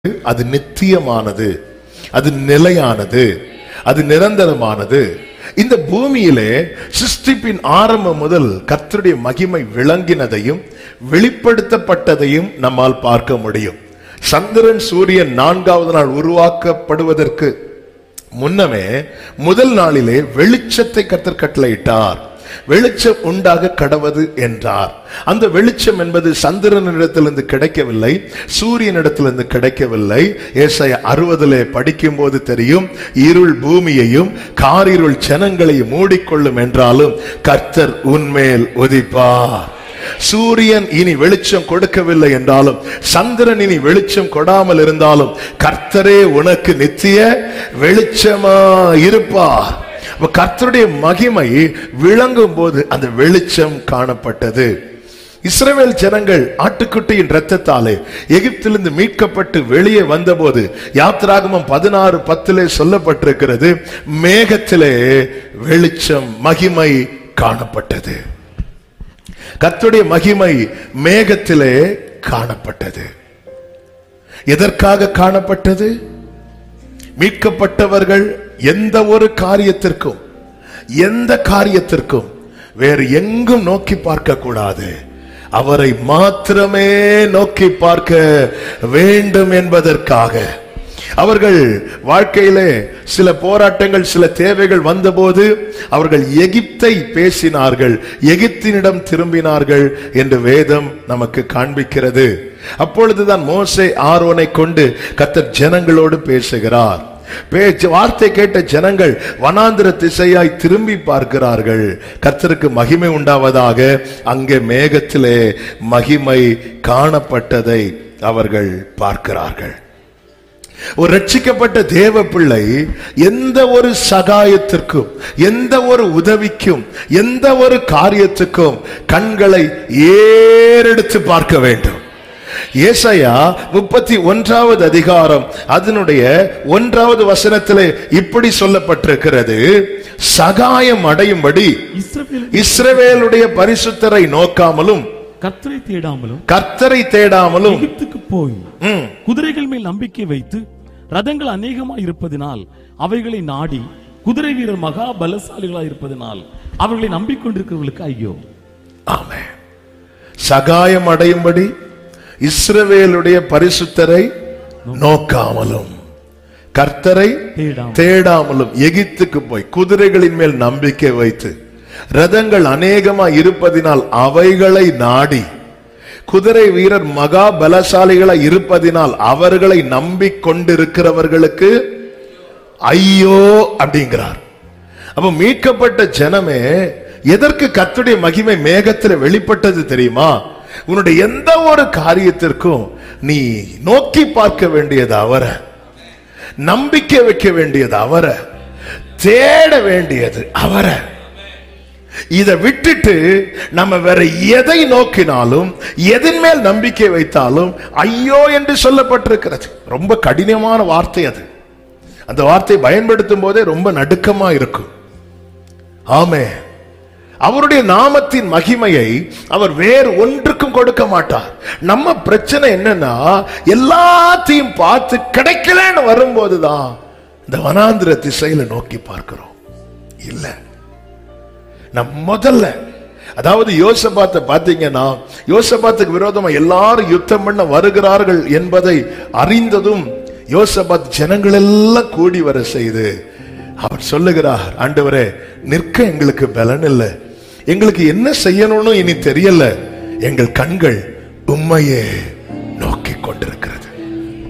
அது நித்தியமானது அது நிலையானது அது நிரந்தரமானது இந்த பூமியிலே சிருஷ்டிப்பின் ஆரம்பம் முதல் கர்த்தருடைய மகிமை விளங்கினதையும் வெளிப்படுத்தப்பட்டதையும் நம்மால் பார்க்க முடியும் சந்திரன் சூரியன் நான்காவது நாள் உருவாக்கப்படுவதற்கு முன்னமே முதல் நாளிலே வெளிச்சத்தை கர்த்தர் கட்டளையிட்டார் வெளிச்சம் உண்டாக கடவது என்றார் அந்த வெளிச்சம் என்பது சந்திரனிடத்திலிருந்து கிடைக்கவில்லை சூரியனிடத்திலிருந்து கிடைக்கவில்லை ஏசாய அறுபதிலே படிக்கும் போது தெரியும் இருள் பூமியையும் காரிருள் ஜனங்களையும் மூடிக்கொள்ளும் என்றாலும் கர்த்தர் உன்மேல் உதிப்பார் சூரியன் இனி வெளிச்சம் கொடுக்கவில்லை என்றாலும் சந்திரன் இனி வெளிச்சம் கொடாமல் இருந்தாலும் கர்த்தரே உனக்கு நித்திய வெளிச்சமா இருப்பார் அப்ப கர்த்தருடைய மகிமை விளங்கும் போது அந்த வெளிச்சம் காணப்பட்டது இஸ்ரவேல் ஜனங்கள் ஆட்டுக்குட்டியின் இரத்தத்தாலே எகிப்திலிருந்து மீட்கப்பட்டு வெளியே வந்தபோது யாத்ராகமம் பதினாறு பத்திலே சொல்லப்பட்டிருக்கிறது மேகத்திலே வெளிச்சம் மகிமை காணப்பட்டது கர்த்தருடைய மகிமை மேகத்திலே காணப்பட்டது எதற்காக காணப்பட்டது மீட்கப்பட்டவர்கள் எந்த ஒரு காரியத்திற்கும் எந்த காரியத்திற்கும் வேறு எங்கும் நோக்கி பார்க்க கூடாது அவரை மாத்திரமே நோக்கி பார்க்க வேண்டும் என்பதற்காக அவர்கள் வாழ்க்கையிலே சில போராட்டங்கள் சில தேவைகள் வந்தபோது அவர்கள் எகிப்தை பேசினார்கள் எகிப்தினிடம் திரும்பினார்கள் என்று வேதம் நமக்கு காண்பிக்கிறது அப்பொழுதுதான் மோசே ஆரோனை கொண்டு கத்தர் ஜனங்களோடு பேசுகிறார் பேச்சு வார்த்தை கேட்ட ஜனங்கள் வனாந்திர திசையாய் திரும்பி பார்க்கிறார்கள் கர்த்தருக்கு மகிமை உண்டாவதாக அங்கே மேகத்திலே மகிமை காணப்பட்டதை அவர்கள் பார்க்கிறார்கள் ஒரு ரட்சிக்கப்பட்ட தேவ பிள்ளை எந்த ஒரு சகாயத்திற்கும் எந்த ஒரு உதவிக்கும் எந்த ஒரு காரியத்துக்கும் கண்களை ஏறெடுத்து பார்க்க வேண்டும் ஏசாயா முப்பத்தி ஒன்றாவது அதிகாரம் அதனுடைய ஒன்றாவது வசனத்திலே இப்படி சொல்லப்பட்டிருக்கிறது சகாயம் அடையும்படி இஸ்ரவேல் இஸ்ரவேலுடைய பரிசுத்தரை நோக்காமலும் கர்த்தரை தேடாமலும் கர்த்தரை தேடாமலும் எகிப்துக்கு போய் ம், குதிரைகள் மேல் நம்பிக்கை வைத்து ரதங்கள் அநேகமாய் இருப்பதினால் அவைகளை நாடி குதிரை வீரர் மகா பலசாலிகளாய் இருப்பதினால் அவர்களை நம்பிக்கொண்டிருக்கிறவர்களுக்கு ஐயோ ஆமென் சகாயம் அடையும்படி இஸ்ரவேலுடைய பரிசுத்தரை நோக்காமலும் கர்த்தரை தேடாமல் தேடாமலும் எகிப்துக்கு போய் குதிரைகளின் மேல் நம்பிக்கை வைத்து ரதங்கள் அநேகமா இருப்பதினால் அவைகளை நாடி குதிரை வீரர் மகா பலசாலிகளா இருப்பதினால் அவர்களை நம்பிக்கொண்டிருக்கிறவர்களுக்கு ஐயோ அப்படிங்கிறார் அப்ப மீட்கப்பட்ட ஜனமே எதற்கு கர்த்தருடைய மகிமை மேகத்தில் வெளிப்பட்டது தெரியுமா உன்னுடைய எந்த ஒரு காரியத்திற்கும் நீ நோக்கி பார்க்க வேண்டியது அவரை நம்பிக்கை வைக்க வேண்டியது அவரை தேட வேண்டியது அவரை இதை விட்டுட்டு நம்ம வேற எதை நோக்கினாலும் எதன் மேல் நம்பிக்கை வைத்தாலும் ஐயோ என்று சொல்லப்பட்டிருக்கிறது ரொம்ப கடினமான வார்த்தை அது அந்த வார்த்தை பயன்படுத்தும் போதே ரொம்ப நடுக்கமா இருக்கும் ஆமே அவருடைய நாமத்தின் மகிமையை அவர் வேறு ஒன்றுக்கும் கொடுக்க மாட்டார் நம்ம பிரச்சனை என்னன்னா எல்லாத்தையும் பார்த்து கிடைக்கலன்னு வரும்போதுதான் இந்த வனாந்திர திசையில நோக்கி பார்க்கிறோம் இல்ல நம் முதல்ல அதாவது யோசபாத்தை பார்த்தீங்கன்னா யோசபாத்துக்கு விரோதமா எல்லாரும் யுத்தம் பண்ண வருகிறார்கள் என்பதை அறிந்ததும் யோசபாத் ஜனங்கள் எல்லாம் கூடி வர செய்து அவர் சொல்லுகிறார் ஆண்டவரே நிற்க எங்களுக்கு பலன் இல்லை எங்களுக்கு என்ன செய்யணும்னு இனி தெரியல எங்கள் கண்கள் உண்மையே நோக்கி கொண்டிருக்கிறது